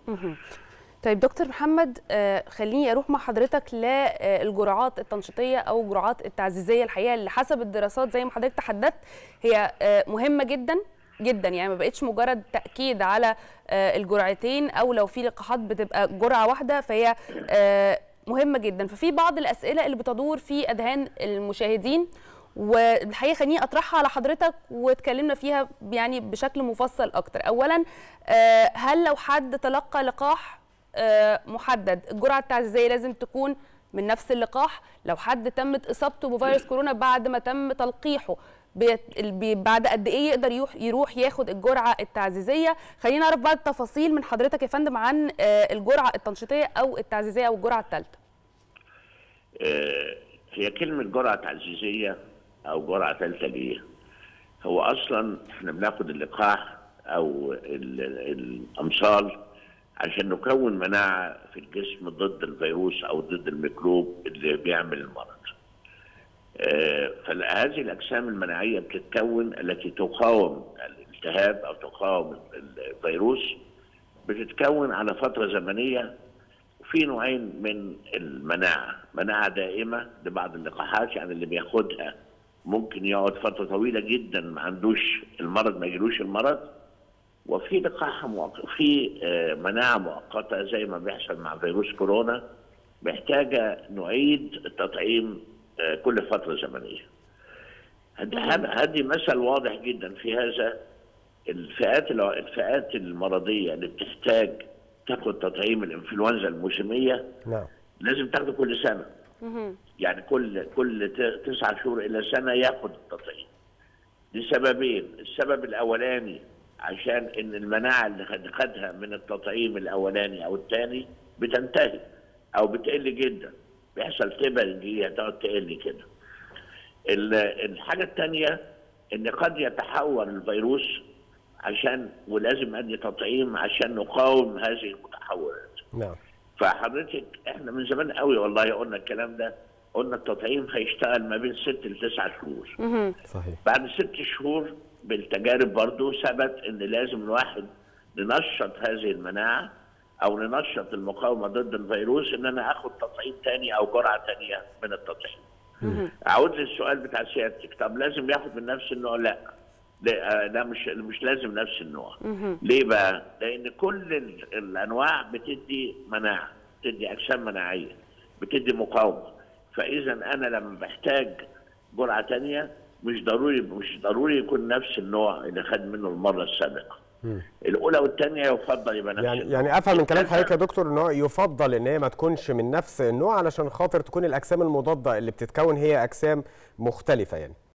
طيب دكتور محمد آه، خليني اروح مع حضرتك للجرعات التنشيطيه او الجرعات التعزيزيه الحقيقه اللي حسب الدراسات زي ما حضرتك تحدثت هي آه، مهمه جدا جدا يعني ما بقتش مجرد تاكيد على آه، الجرعتين او لو في لقاحات بتبقى جرعه واحده فهي آه، مهمه جدا ففي بعض الاسئله اللي بتدور في اذهان المشاهدين والحقيقه خليني اطرحها على حضرتك واتكلمنا فيها يعني بشكل مفصل اكتر اولا آه، هل لو حد تلقى لقاح آه، محدد الجرعه التعزيزيه لازم تكون من نفس اللقاح لو حد تمت اصابته بفيروس كورونا بعد ما تم تلقيحه بيت- بي- بعد قد ايه يقدر يروح يروح ياخد الجرعه التعزيزيه خلينا نعرف بعض التفاصيل من حضرتك يا فندم عن آه، الجرعه التنشيطيه او التعزيزيه او الجرعه الثالثه آه، هي كلمة جرعة تعزيزية أو جرعة ثالثة ليه؟ هو أصلا إحنا بناخد اللقاح أو ال- الأمصال عشان نكون مناعة في الجسم ضد الفيروس أو ضد الميكروب اللي بيعمل المرض. آه، فهذه الأجسام المناعية بتتكون التي تقاوم الالتهاب أو تقاوم الفيروس بتتكون على فترة زمنية في نوعين من المناعة مناعة دائمة لبعض اللقاحات يعني اللي بياخدها ممكن يقعد فترة طويلة جدا ما عندوش المرض ما يجيلوش المرض وفي لقاح مؤقت في آه، مناعة مؤقتة زي ما بيحصل مع فيروس كورونا محتاجة نعيد التطعيم آه، كل فترة زمنية هذا هذه مثل واضح جدا في هذا الفئات الفئات المرضية اللي بتحتاج تاخد تطعيم الانفلونزا الموسمية نعم لازم تاخده كل سنه يعني كل كل ت- تسعة شهور الى سنه ياخد التطعيم لسببين السبب الاولاني عشان ان المناعه اللي خد- خدها من التطعيم الاولاني او الثاني بتنتهي او بتقل جدا بيحصل تبل دي هتقعد تقل كده ال- الحاجه الثانيه ان قد يتحول الفيروس عشان ولازم ادي تطعيم عشان نقاوم هذه المتحولات نعم فحضرتك احنا من زمان قوي والله قلنا الكلام ده قلنا التطعيم هيشتغل ما بين ست لتسع شهور صحيح بعد ست شهور بالتجارب برضو ثبت ان لازم الواحد ننشط هذه المناعه او ننشط المقاومه ضد الفيروس ان انا اخد تطعيم تاني او جرعه تانيه من التطعيم. اعود للسؤال بتاع سيادتك طب لازم ياخد من نفس النوع؟ لا لا, آه، لا مش مش لازم نفس النوع. ليه بقى؟ لان كل ال- الانواع بتدي مناعه بتدي اجسام مناعيه بتدي مقاومه فاذا انا لما بحتاج جرعه تانية مش ضروري مش ضروري يكون نفس النوع اللي خد منه المره السابقه. الاولى والثانيه يفضل يبقى نفس يعني النوع. يعني افهم من كلام الثالثة- حضرتك يا دكتور ان هو يفضل ان هي ما تكونش من نفس النوع علشان خاطر تكون الاجسام المضاده اللي بتتكون هي اجسام مختلفه يعني